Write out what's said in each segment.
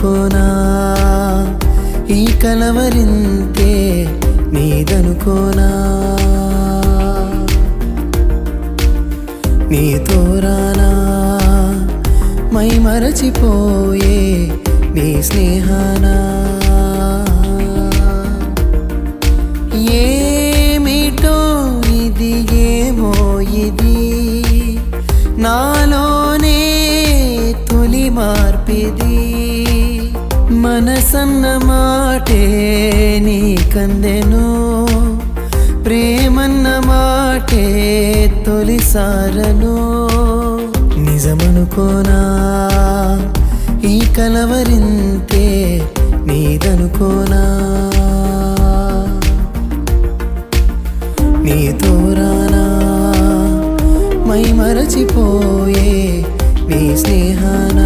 నిజమనుకోనా ఈ కలవరింతే నీదనుకోనా నీతో రానా మై మరచిపోయే నీ స్నేహానా ఏమిటో ఇది ఏమో ఇది నాలోనే తొలి మార్పిది మనసన్న మాటే నీ కందెను ప్రేమన్న మాటే తొలిసారను నిజమనుకోనా ఈ కలవరింతే నీదనుకోనా నీతో రానా మై మరచిపోయే నీ స్నేహానా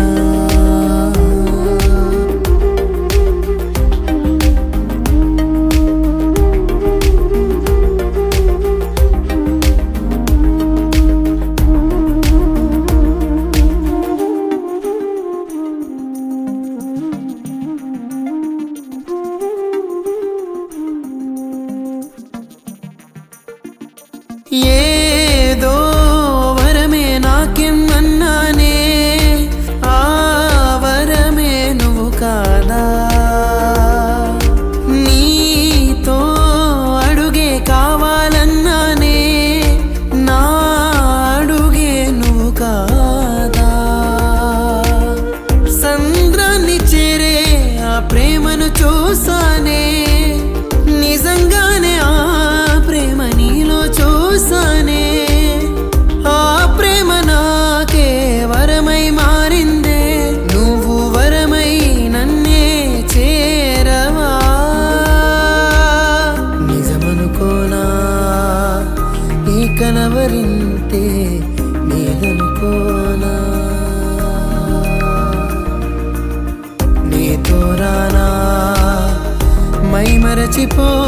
ఏదో వరమే నాకెమ్మన్నానే ఆ వరమే నువ్వు కాదా నీతో అడుగే కావాలన్నానే నా అడుగే నువ్వు కాదా సంద్రాన్ని చేరే ఆ ప్రేమను చూసానే నిజంగానే ఆ ప్రేమ నీలో చూసానే ఆ ప్రేమ నాకే వరమై మారిందే నువ్వు వరమై నన్నే చేరవా నిజమనుకోనా ఈ కనవరింతే నీదనుకోనా నీతో రానా మై మరచిపో